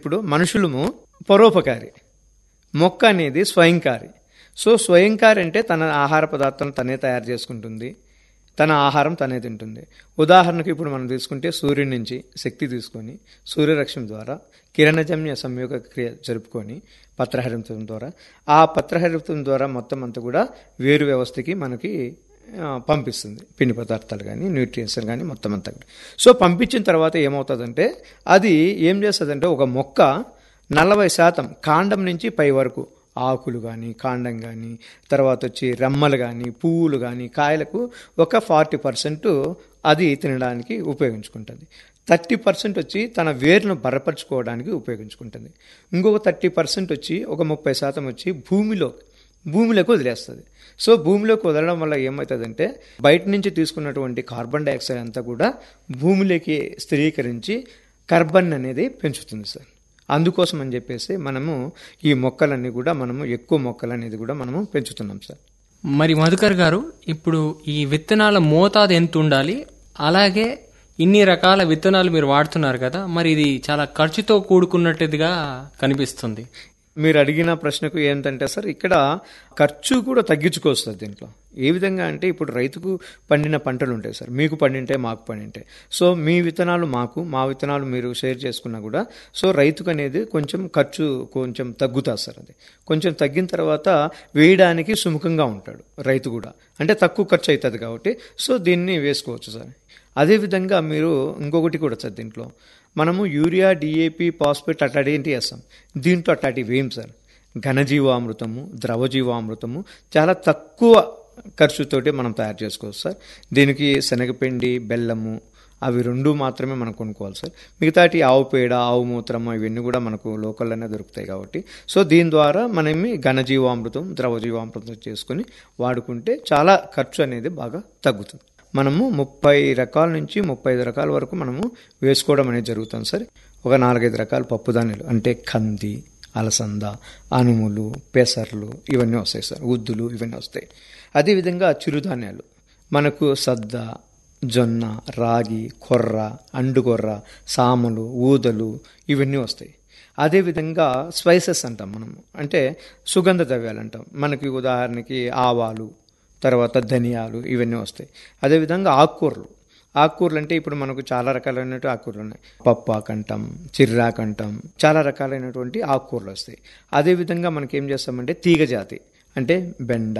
ఇప్పుడు మనుషులము పరోపకారి మొక్క అనేది స్వయంకారి సో స్వయంకారి అంటే తన ఆహార పదార్థాలను తనే తయారు చేసుకుంటుంది తన ఆహారం తనే తింటుంది ఉదాహరణకు ఇప్పుడు మనం తీసుకుంటే సూర్యుడి నుంచి శక్తి తీసుకొని సూర్యరక్షణ ద్వారా కిరణజన్య సంయోగ క్రియ జరుపుకొని పత్రహరితం ద్వారా ఆ పత్రహరితం ద్వారా మొత్తం అంతా కూడా వేరు వ్యవస్థకి మనకి ఆ, పంపిస్తుంది పిండి పదార్థాలు కానీ న్యూట్రియన్స్ కానీ మొత్తం అంతా కూడా సో పంపించిన తర్వాత ఏమవుతుందంటే అది ఏం చేస్తుందంటే ఒక మొక్క నలభై శాతం కాండం నుంచి పై వరకు ఆకులు కానీ కాండం కానీ తర్వాత వచ్చి రెమ్మలు కానీ పువ్వులు కానీ కాయలకు ఒక ఫార్టీ పర్సెంట్ అది తినడానికి ఉపయోగించుకుంటుంది థర్టీ పర్సెంట్ వచ్చి తన వేరును బలపరుచుకోవడానికి ఉపయోగించుకుంటుంది ఇంకొక థర్టీ పర్సెంట్ వచ్చి ఒక ముప్పై శాతం వచ్చి భూమిలో భూమిలోకి వదిలేస్తుంది సో భూమిలోకి వదలడం వల్ల ఏమవుతుందంటే బయట నుంచి తీసుకున్నటువంటి కార్బన్ డైఆక్సైడ్ అంతా కూడా భూమిలోకి స్థిరీకరించి కార్బన్ అనేది పెంచుతుంది సార్ అందుకోసం అని చెప్పేసి మనము ఈ మొక్కలన్నీ కూడా మనము ఎక్కువ మొక్కలు అనేది కూడా మనము పెంచుతున్నాం సార్ మరి మధుకర్ గారు ఇప్పుడు ఈ విత్తనాల మోతాదు ఎంత ఉండాలి అలాగే ఇన్ని రకాల విత్తనాలు మీరు వాడుతున్నారు కదా మరి ఇది చాలా ఖర్చుతో కూడుకున్నట్టుగా కనిపిస్తుంది మీరు అడిగిన ప్రశ్నకు ఏంటంటే సార్ ఇక్కడ ఖర్చు కూడా తగ్గించుకొస్తుంది దీంట్లో ఏ విధంగా అంటే ఇప్పుడు రైతుకు పండిన పంటలు ఉంటాయి సార్ మీకు పండింటే మాకు పండింటే సో మీ విత్తనాలు మాకు మా విత్తనాలు మీరు షేర్ చేసుకున్నా కూడా సో రైతుకు అనేది కొంచెం ఖర్చు కొంచెం తగ్గుతుంది సార్ అది కొంచెం తగ్గిన తర్వాత వేయడానికి సుముఖంగా ఉంటాడు రైతు కూడా అంటే తక్కువ ఖర్చు అవుతుంది కాబట్టి సో దీన్ని వేసుకోవచ్చు సార్ అదేవిధంగా మీరు ఇంకొకటి కూడా సార్ దీంట్లో మనము యూరియా డిఏపి పాస్పేట్ అట్లాంటి వేస్తాం దీంట్లో అట్లాంటివి వేయం సార్ ఘనజీవామృతము ద్రవజీవామృతము చాలా తక్కువ ఖర్చుతోటి మనం తయారు చేసుకోవచ్చు సార్ దీనికి శనగపిండి బెల్లము అవి రెండు మాత్రమే మనం కొనుక్కోవాలి సార్ మిగతాటి ఆవు పేడ ఆవు మూత్రం ఇవన్నీ కూడా మనకు లోకల్లోనే దొరుకుతాయి కాబట్టి సో దీని ద్వారా మనమి ఘనజీవామృతం ద్రవజీవామృతం చేసుకుని వాడుకుంటే చాలా ఖర్చు అనేది బాగా తగ్గుతుంది మనము ముప్పై రకాల నుంచి ముప్పై ఐదు రకాల వరకు మనము వేసుకోవడం అనేది జరుగుతుంది సార్ ఒక నాలుగైదు రకాల పప్పుధాన్యాలు అంటే కంది అలసంద అనుములు పెసర్లు ఇవన్నీ వస్తాయి సార్ ఉద్దులు ఇవన్నీ వస్తాయి అదేవిధంగా చిరుధాన్యాలు మనకు సద్ద జొన్న రాగి కొర్ర అండుకొర్ర సామలు ఊదలు ఇవన్నీ వస్తాయి అదేవిధంగా స్పైసెస్ అంటాం మనము అంటే సుగంధ ద్రవ్యాలు అంటాం మనకి ఉదాహరణకి ఆవాలు తర్వాత ధనియాలు ఇవన్నీ వస్తాయి అదేవిధంగా ఆకుకూరలు ఆకుకూరలు అంటే ఇప్పుడు మనకు చాలా రకాలైనటువంటి ఆకుకూరలు ఉన్నాయి పప్పాకు అంటాం చిర్రాకు అంటాం చాలా రకాలైనటువంటి ఆకుకూరలు వస్తాయి అదేవిధంగా మనకి ఏం చేస్తామంటే తీగ జాతి అంటే బెండ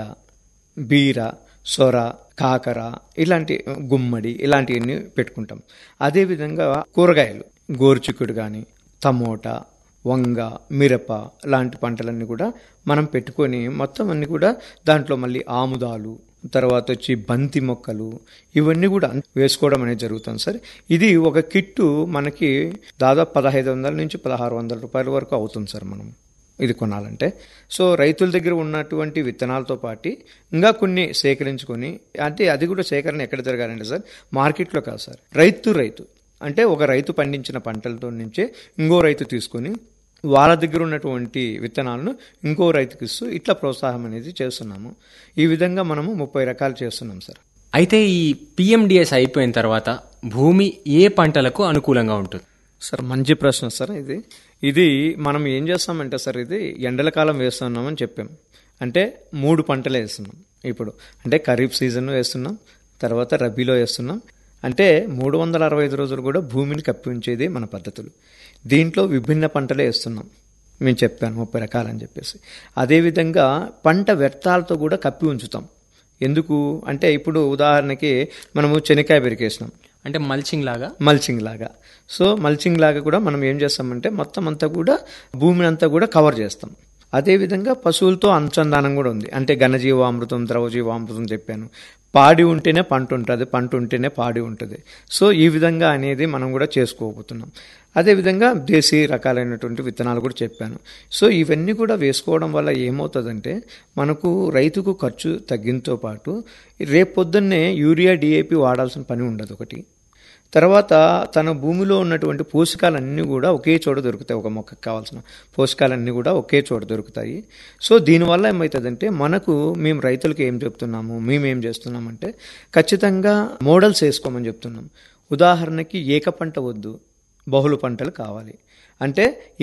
బీర సొర కాకర ఇలాంటి గుమ్మడి ఇలాంటివన్నీ పెట్టుకుంటాం అదేవిధంగా కూరగాయలు గోరుచిక్కుడు కానీ టమోటా వంగ మిరప లాంటి పంటలన్నీ కూడా మనం పెట్టుకొని మొత్తం అన్ని కూడా దాంట్లో మళ్ళీ ఆముదాలు తర్వాత వచ్చి బంతి మొక్కలు ఇవన్నీ కూడా వేసుకోవడం అనేది జరుగుతుంది సార్ ఇది ఒక కిట్టు మనకి దాదాపు పదహైదు వందల నుంచి పదహారు వందల రూపాయల వరకు అవుతుంది సార్ మనం ఇది కొనాలంటే సో రైతుల దగ్గర ఉన్నటువంటి విత్తనాలతో పాటు ఇంకా కొన్ని సేకరించుకొని అంటే అది కూడా సేకరణ ఎక్కడ జరగాలంటే సార్ మార్కెట్లో కాదు సార్ రైతు రైతు అంటే ఒక రైతు పండించిన పంటలతో నుంచే ఇంకో రైతు తీసుకొని వాళ్ళ దగ్గర ఉన్నటువంటి విత్తనాలను ఇంకో రైతుకి ఇస్తూ ఇట్లా ప్రోత్సాహం అనేది చేస్తున్నాము ఈ విధంగా మనము ముప్పై రకాలు చేస్తున్నాం సార్ అయితే ఈ పిఎండిఎస్ అయిపోయిన తర్వాత భూమి ఏ పంటలకు అనుకూలంగా ఉంటుంది సార్ మంచి ప్రశ్న సార్ ఇది ఇది మనం ఏం చేస్తామంటే సార్ ఇది ఎండల కాలం వేస్తున్నామని చెప్పాం అంటే మూడు పంటలు వేస్తున్నాం ఇప్పుడు అంటే ఖరీఫ్ సీజన్ వేస్తున్నాం తర్వాత రబీలో వేస్తున్నాం అంటే మూడు వందల అరవై ఐదు రోజులు కూడా భూమిని కప్పి ఉంచేది మన పద్ధతులు దీంట్లో విభిన్న పంటలే వేస్తున్నాం మేము చెప్పాను ముప్పై రకాలని చెప్పేసి అదేవిధంగా పంట వ్యర్థాలతో కూడా కప్పి ఉంచుతాం ఎందుకు అంటే ఇప్పుడు ఉదాహరణకి మనము శనక్కాయ పెరికేసినాం అంటే మల్చింగ్ లాగా మల్చింగ్ లాగా సో మల్చింగ్ లాగా కూడా మనం ఏం చేస్తామంటే మొత్తం అంతా కూడా భూమిని అంతా కూడా కవర్ చేస్తాం అదేవిధంగా పశువులతో అనుసంధానం కూడా ఉంది అంటే ఘనజీవామృతం ద్రవజీవామృతం చెప్పాను పాడి ఉంటేనే పంట ఉంటుంది పంట ఉంటేనే పాడి ఉంటుంది సో ఈ విధంగా అనేది మనం కూడా చేసుకోబోతున్నాం అదేవిధంగా దేశీ రకాలైనటువంటి విత్తనాలు కూడా చెప్పాను సో ఇవన్నీ కూడా వేసుకోవడం వల్ల ఏమవుతుందంటే మనకు రైతుకు ఖర్చు తగ్గింతో పాటు రేపొద్దున్నే యూరియా డిఏపి వాడాల్సిన పని ఉండదు ఒకటి తర్వాత తన భూమిలో ఉన్నటువంటి పోషకాలన్నీ కూడా ఒకే చోట దొరుకుతాయి ఒక మొక్కకు కావాల్సిన పోషకాలన్నీ కూడా ఒకే చోట దొరుకుతాయి సో దీనివల్ల ఏమవుతుందంటే మనకు మేము రైతులకు ఏం చెప్తున్నాము మేము ఏం చేస్తున్నామంటే ఖచ్చితంగా మోడల్స్ వేసుకోమని చెప్తున్నాం ఉదాహరణకి ఏక పంట వద్దు బహుళ పంటలు కావాలి అంటే